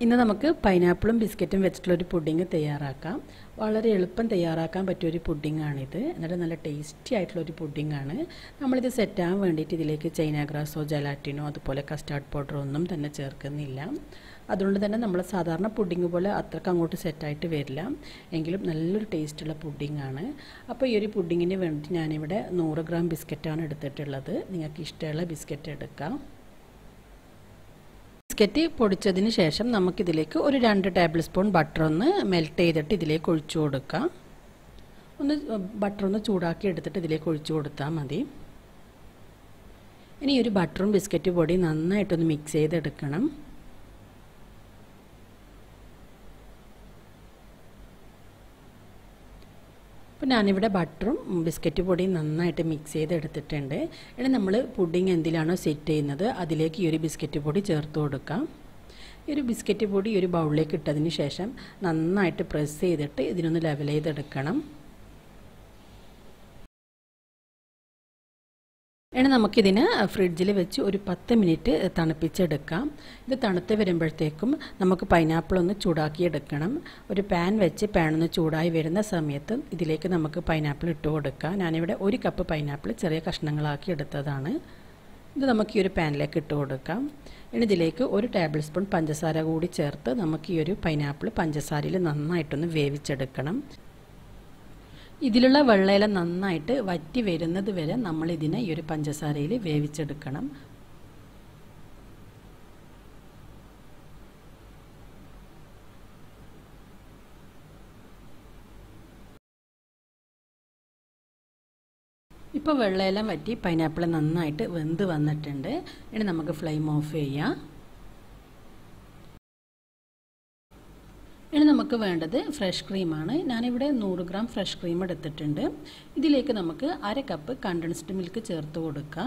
ഇന്ന് നമുക്ക് പൈനാപ്പിളും ബിസ്ക്കറ്റും വെച്ചിട്ടുള്ളൊരു പുഡിങ് തയ്യാറാക്കാം വളരെ എളുപ്പം തയ്യാറാക്കാൻ പറ്റിയൊരു പുഡിങ്ങാണിത് എന്നിട്ട് നല്ല ടേസ്റ്റി ആയിട്ടുള്ളൊരു പുഡിങ്ങാണ് നമ്മളിത് സെറ്റാകാൻ വേണ്ടിയിട്ട് ഇതിലേക്ക് ചൈന ഗ്രാസോ ജലാറ്റിനോ അതുപോലെ കസ്റ്റാർഡ് പൗഡറോ ഒന്നും തന്നെ ചേർക്കുന്നില്ല അതുകൊണ്ട് തന്നെ നമ്മൾ സാധാരണ പുഡിങ് പോലെ അത്രക്ക് അങ്ങോട്ട് സെറ്റായിട്ട് വരില്ല എങ്കിലും നല്ലൊരു ടേസ്റ്റുള്ള പുഡിങ്ങാണ് അപ്പോൾ ഈ ഒരു പുഡിങ്ങിന് വേണ്ടി ഞാനിവിടെ നൂറ് ഗ്രാം ബിസ്ക്കറ്റാണ് എടുത്തിട്ടുള്ളത് നിങ്ങൾക്ക് ഇഷ്ടമുള്ള ബിസ്ക്കറ്റ് എടുക്കാം ബിസ്ക്കറ്റ് പൊടിച്ചതിന് ശേഷം നമുക്കിതിലേക്ക് ഒരു രണ്ട് ടേബിൾ സ്പൂൺ ബട്ടർ ഒന്ന് മെൽറ്റ് ചെയ്തിട്ട് ഇതിലേക്ക് ഒഴിച്ചു കൊടുക്കാം ഒന്ന് ബട്ടർ ഒന്ന് ചൂടാക്കി എടുത്തിട്ട് ഇതിലേക്ക് ഒഴിച്ചു കൊടുത്താൽ മതി ഇനി ഒരു ബട്ടറും ബിസ്ക്കറ്റ് പൊടി നന്നായിട്ടൊന്ന് മിക്സ് ചെയ്തെടുക്കണം അപ്പോൾ ഞാനിവിടെ ബട്ടറും ബിസ്ക്കറ്റ് പൊടിയും നന്നായിട്ട് മിക്സ് ചെയ്തെടുത്തിട്ടുണ്ട് ഇനി നമ്മൾ പുഡിങ് എന്തിലാണോ സെറ്റ് ചെയ്യുന്നത് അതിലേക്ക് ഈ ഒരു ബിസ്ക്കറ്റ് പൊടി ചേർത്ത് കൊടുക്കാം ഈ ഒരു ബിസ്ക്കറ്റ് പൊടി ഈ ഒരു ബൗളിലേക്ക് ഇട്ടതിന് ശേഷം നന്നായിട്ട് പ്രസ് ചെയ്തിട്ട് ഇതിനൊന്ന് ലെവൽ ചെയ്തെടുക്കണം ഇനി നമുക്കിതിന് ഫ്രിഡ്ജിൽ വെച്ച് ഒരു പത്ത് മിനിറ്റ് തണുപ്പിച്ചെടുക്കാം ഇത് തണുത്ത് വരുമ്പോഴത്തേക്കും നമുക്ക് പൈനാപ്പിൾ ഒന്ന് ചൂടാക്കിയെടുക്കണം ഒരു പാൻ വെച്ച് പാൻ ഒന്ന് ചൂടായി വരുന്ന സമയത്ത് ഇതിലേക്ക് നമുക്ക് പൈനാപ്പിൾ ഇട്ട് കൊടുക്കാം ഞാനിവിടെ ഒരു കപ്പ് പൈനാപ്പിൾ ചെറിയ കഷ്ണങ്ങളാക്കി എടുത്തതാണ് ഇത് നമുക്ക് ഈ ഒരു പാനിലേക്ക് ഇട്ട് കൊടുക്കാം ഇനി ഇതിലേക്ക് ഒരു ടേബിൾ സ്പൂൺ പഞ്ചസാര കൂടി ചേർത്ത് നമുക്ക് ഈ ഒരു പൈനാപ്പിൾ പഞ്ചസാരയിൽ നന്നായിട്ടൊന്ന് വേവിച്ചെടുക്കണം ഇതിലുള്ള വെള്ളയില നന്നായിട്ട് വറ്റി വരുന്നത് വരെ നമ്മൾ ഇതിനെ ഈ ഒരു പഞ്ചസാരയിൽ വേവിച്ചെടുക്കണം ഇപ്പോൾ വെള്ളയെല്ലാം വറ്റി പൈനാപ്പിൾ നന്നായിട്ട് വെന്ത് വന്നിട്ടുണ്ട് ഇനി നമുക്ക് ഫ്ലെയിം ഓഫ് ചെയ്യാം ഇനി നമുക്ക് വേണ്ടത് ഫ്രഷ് ക്രീമാണ് ഞാനിവിടെ നൂറ് ഗ്രാം ഫ്രഷ് ക്രീം എടുത്തിട്ടുണ്ട് ഇതിലേക്ക് നമുക്ക് അര കപ്പ് കണ്ടൻസ്ഡ് മിൽക്ക് ചേർത്ത് കൊടുക്കാം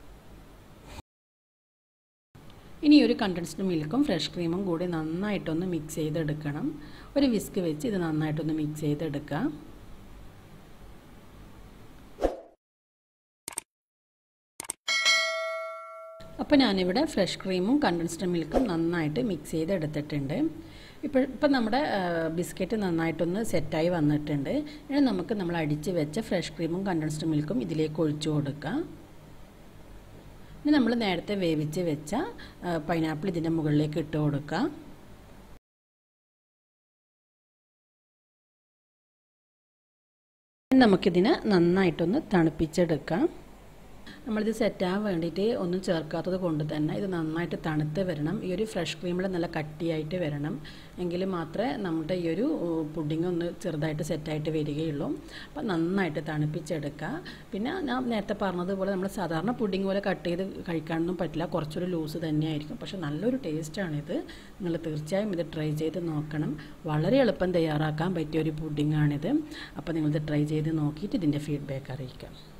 ഇനി ഒരു കണ്ടൻസ്ഡ് മിൽക്കും ഫ്രഷ് ക്രീമും കൂടി നന്നായിട്ടൊന്ന് മിക്സ് ചെയ്തെടുക്കണം ഒരു വിസ്ക് വെച്ച് ഇത് നന്നായിട്ടൊന്ന് മിക്സ് ചെയ്തെടുക്കാം അപ്പോൾ ഞാനിവിടെ ഫ്രഷ് ക്രീമും കണ്ടൻസ്ഡ് മിൽക്കും നന്നായിട്ട് മിക്സ് ചെയ്തെടുത്തിട്ടുണ്ട് ഇപ്പോൾ ഇപ്പം നമ്മുടെ ബിസ്ക്കറ്റ് നന്നായിട്ടൊന്ന് സെറ്റായി വന്നിട്ടുണ്ട് ഇനി നമുക്ക് നമ്മൾ അടിച്ച് വെച്ച ഫ്രഷ് ക്രീമും കണ്ടൻസ്ഡ് മിൽക്കും ഇതിലേക്ക് ഒഴിച്ചു കൊടുക്കാം ഇനി നമ്മൾ നേരത്തെ വേവിച്ച് വെച്ച പൈനാപ്പിൾ ഇതിൻ്റെ മുകളിലേക്ക് ഇട്ട് കൊടുക്കാം നമുക്കിതിനെ നന്നായിട്ടൊന്ന് തണുപ്പിച്ചെടുക്കാം നമ്മളിത് സെറ്റാകാൻ വേണ്ടിയിട്ട് ഒന്നും ചേർക്കാത്തത് കൊണ്ട് തന്നെ ഇത് നന്നായിട്ട് തണുത്ത് വരണം ഈ ഒരു ഫ്രഷ് ക്രീമിൽ നല്ല കട്ടിയായിട്ട് വരണം എങ്കിൽ മാത്രമേ നമ്മുടെ ഈ ഒരു പുഡിങ് ഒന്ന് ചെറുതായിട്ട് സെറ്റായിട്ട് വരികയുള്ളൂ അപ്പം നന്നായിട്ട് തണുപ്പിച്ചെടുക്കുക പിന്നെ ഞാൻ നേരത്തെ പറഞ്ഞതുപോലെ നമ്മൾ സാധാരണ പുഡിങ് പോലെ കട്ട് ചെയ്ത് കഴിക്കാനൊന്നും പറ്റില്ല കുറച്ചൊരു ലൂസ് തന്നെയായിരിക്കും പക്ഷെ നല്ലൊരു ടേസ്റ്റാണിത് നിങ്ങൾ തീർച്ചയായും ഇത് ട്രൈ ചെയ്ത് നോക്കണം വളരെ എളുപ്പം തയ്യാറാക്കാൻ പറ്റിയ ഒരു പുഡിങ്ങാണിത് അപ്പോൾ നിങ്ങളിത് ട്രൈ ചെയ്ത് നോക്കിയിട്ട് ഇതിൻ്റെ ഫീഡ്ബാക്ക് അറിയിക്കാം